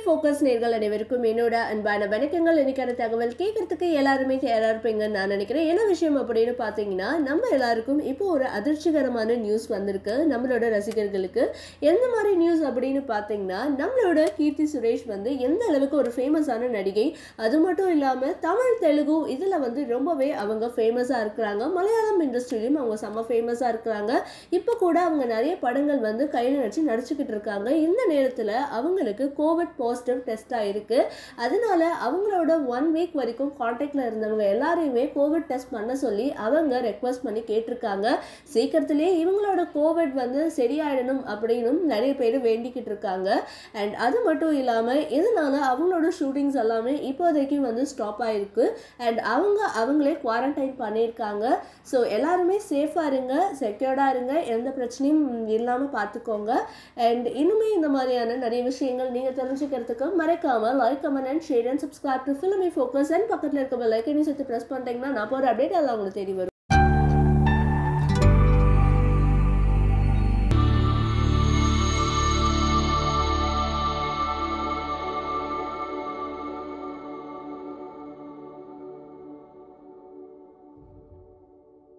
focus நேர்கள் அனைவருக்கும் என்னோட அன்பான வணக்கங்கள் எனக்கான தகவல் கேட்கறதுக்கு எல்லாருமே தயாரா இருப்பீங்கன்னு நான் நினைக்கிறேன் என்ன விஷயம் அப்படின்னு பார்த்தீங்கன்னா நம்ம எல்லாருக்கும் இப்போ ஒரு அதிர்ச்சிகரமான நியூஸ் வந்திருக்கு நம்மளோட ரசிகர்களுக்கு எந்த மாதிரி நியூஸ் அப்படின்னு பார்த்தீங்கன்னா நம்மளோட கீர்த்தி சுரேஷ் வந்து எந்த அளவுக்கு ஒரு ஃபேமஸான நடிகை அது மட்டும் இல்லாமல் தமிழ் தெலுங்கு இதில் வந்து ரொம்பவே அவங்க ஃபேமஸாக இருக்கிறாங்க மலையாளம் இண்டஸ்ட்ரியிலும் அவங்க செம்ம ஃபேமஸாக இருக்கிறாங்க இப்போ கூட அவங்க நிறைய படங்கள் வந்து கையில் வச்சு நடிச்சுக்கிட்டு இருக்காங்க இந்த நேரத்தில் அவங்களுக்கு கோவிட் பாசிட்டிவ் டெஸ்ட் ஆயிருக்கு அதனால அவங்களோட ஒன் வீக் வரைக்கும் காண்டாக்டில் இருந்தவங்க எல்லாரையுமே கோவிட் டெஸ்ட் பண்ண சொல்லி அவங்க ரெக்வஸ்ட் பண்ணி கேட்டிருக்காங்க சீக்கிரத்திலேயே இவங்களோட கோவிட் வந்து சரியாயிடணும் அப்படின்னும் நிறைய பேர் வேண்டிக்கிட்டு இருக்காங்க அண்ட் அது மட்டும் இல்லாமல் இதனால அவங்களோட ஷூட்டிங்ஸ் எல்லாமே இப்போதைக்கு வந்து ஸ்டாப் ஆயிருக்கு அண்ட் அவங்க அவங்களே குவாரண்டைன் பண்ணியிருக்காங்க ஸோ எல்லாருமே சேஃபாக இருங்க செக்யூர்டாக இருங்க எந்த பிரச்சனையும் இல்லாமல் பார்த்துக்கோங்க அண்ட் இன்னுமே இந்த மாதிரியான நிறைய விஷயங்கள் நீங்கள் தெரிஞ்சுக்கிறதுக்கு மறக்காமல் like comment and share and subscribe to filmy focus and பக்கத்தில் இருக்க பெல் ஐக்கனையும் சேர்த்து ப்ரெஸ் பண்ணிட்டீங்கன்னா நான் போகிற அப்டேட் எல்லாம் உங்களுக்கு தேடி வரும்